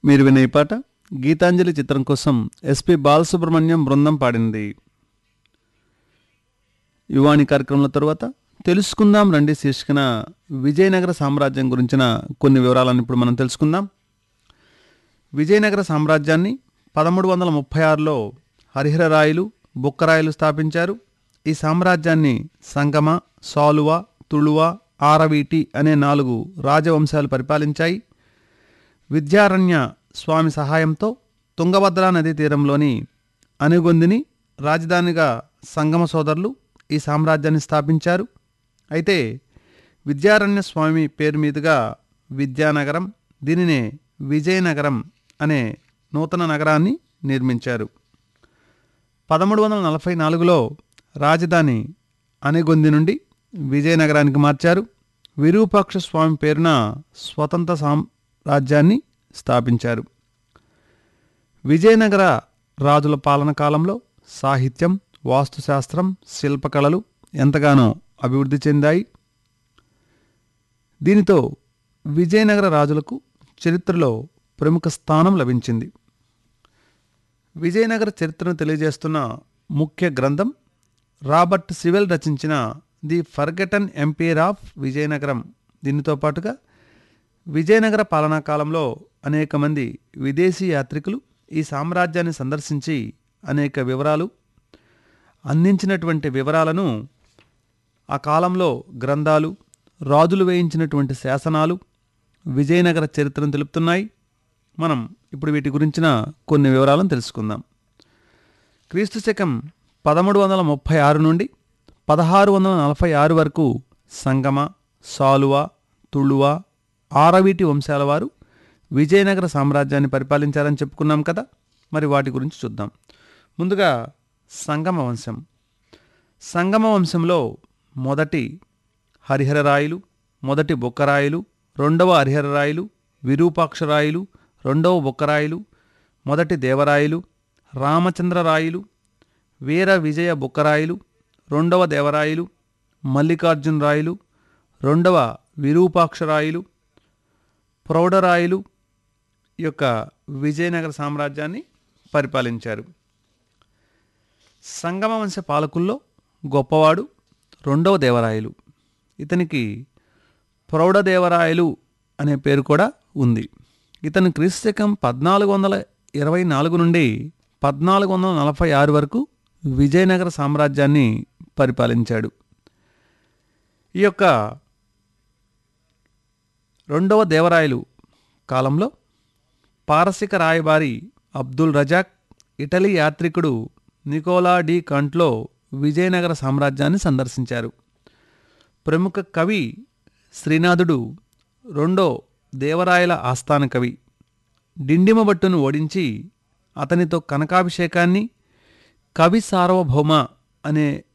మీరు వినే ఈ పాట గీతాంజలి చిత్రం కోసం ఎస్పి బాలసుబ్రహ్మణ్యం బృందం పాడింది యువాణి కార్యక్రమంలో తరువాత తెలుసుకుందాం రండి శీర్షికన విజయనగర సామ్రాజ్యం గురించిన కొన్ని వివరాలను ఇప్పుడు మనం తెలుసుకుందాం విజయనగర సామ్రాజ్యాన్ని పదమూడు వందల ముప్పై ఆరులో హరిహరరాయలు బుక్కరాయలు స్థాపించారు ఈ సామ్రాజ్యాన్ని సంగమ సాలువ తుళువ ఆరవీటి అనే నాలుగు రాజవంశాలు పరిపాలించాయి విద్యారణ్య స్వామి సహాయంతో తుంగభద్రా నదీ తీరంలోని అనుగొందిని రాజధానిగా సంగమ సోదరులు ఈ సామ్రాజ్యాన్ని స్థాపించారు అయితే విద్యారణ్య స్వామి పేరు మీదుగా విద్యానగరం దీనినే విజయనగరం అనే నూతన నగరాన్ని నిర్మించారు పదమూడు వందల నలభై నాలుగులో రాజధాని అనెగొంది నుండి విజయనగరానికి మార్చారు విరూపాక్ష స్వామి పేరున స్వతంత్ర సామ్రాజ్యాన్ని స్థాపించారు విజయనగర రాజుల పాలన కాలంలో సాహిత్యం వాస్తుశాస్త్రం శిల్పకళలు ఎంతగానో అభివృద్ధి చెందాయి దీనితో విజయనగర రాజులకు చరిత్రలో ప్రముఖ స్థానం లభించింది విజయనగర చరిత్రను తెలియజేస్తున్న ముఖ్య గ్రంథం రాబర్ట్ సివెల్ రచించిన the forgotten empire of Vijayanagaram దీనితో పాటుగా విజయనగర పాలనా కాలంలో అనేక మంది విదేశీ యాత్రికులు ఈ సామ్రాజ్యాన్ని సందర్శించి అనేక వివరాలు అందించినటువంటి వివరాలను ఆ కాలంలో గ్రంథాలు రాజులు వేయించినటువంటి శాసనాలు విజయనగర చరిత్రను తెలుపుతున్నాయి మనం ఇప్పుడు వీటి గురించిన కొన్ని వివరాలను తెలుసుకుందాం క్రీస్తు శకం పదమూడు వందల ముప్పై ఆరు నుండి పదహారు వందల నలభై ఆరు వరకు సంగమ సాలువ తుళువ ఆరవీటి వంశాల వారు విజయనగర సామ్రాజ్యాన్ని పరిపాలించారని చెప్పుకున్నాం కదా మరి వాటి గురించి చూద్దాం ముందుగా సంగమ వంశం సంగమ వంశంలో మొదటి హరిహరరాయలు మొదటి బొక్కరాయలు రెండవ హరిహరరాయలు విరూపాక్షరాయలు రెండవ బొక్కరాయలు మొదటి దేవరాయలు రామచంద్రరాయలు వీర విజయ బుక్కరాయలు రెండవ దేవరాయలు మల్లికార్జున రాయలు రెండవ విరూపాక్షరాయలు ప్రౌఢరాయలు ఈ యొక్క విజయనగర సామ్రాజ్యాన్ని పరిపాలించారు సంగమ వంశ పాలకుల్లో గొప్పవాడు రెండవ దేవరాయలు ఇతనికి ప్రౌఢదేవరాయలు అనే పేరు కూడా ఉంది ఇతను క్రీస్తకం పద్నాలుగు వందల ఇరవై నాలుగు నుండి పద్నాలుగు వందల నలభై ఆరు వరకు విజయనగర సామ్రాజ్యాన్ని పరిపాలించాడు ఈ యొక్క రెండవ దేవరాయలు కాలంలో పారసిక రాయబారి అబ్దుల్ రజాక్ ఇటలీ యాత్రికుడు నికోలా డి కంట్లో విజయనగర సామ్రాజ్యాన్ని సందర్శించారు ప్రముఖ కవి శ్రీనాథుడు రెండో దేవరాయల ఆస్థాన కవి డిండిమభట్టును ఓడించి అతనితో కనకాభిషేకాన్ని కవి సార్వభౌమ అనే